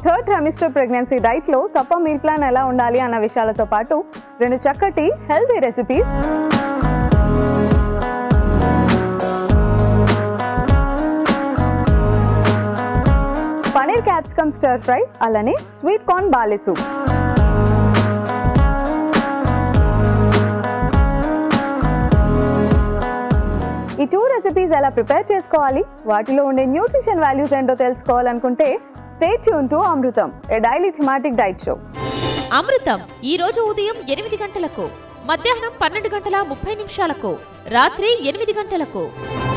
third trimester pregnancy డైట్లో సప్ప meal plan ఎలా ఉండాలి అన్న విషయాలతో పాటు రెండు చక్కటి healthy recipes paneer capsicum stir fry అలానే స్వీట్ కార్న్ బాలే సూప్ ఈ టూ రెసిపీస్ ఎలా ప్రిపేర్ చేసుకోవాలి వాటిలో ఉండే న్యూట్రిషన్ వాల్యూస్ ఏంటో తెలుసుకోవాలనుకుంటే stay tuned to Amrutham a daily thematic diet show Amrutham ఈ రోజు ఉదయం ఎనిమిది గంటలకు మధ్యాహ్నం పన్నెండు గంటల ముప్పై నిమిషాలకు రాత్రి ఎనిమిది గంటలకు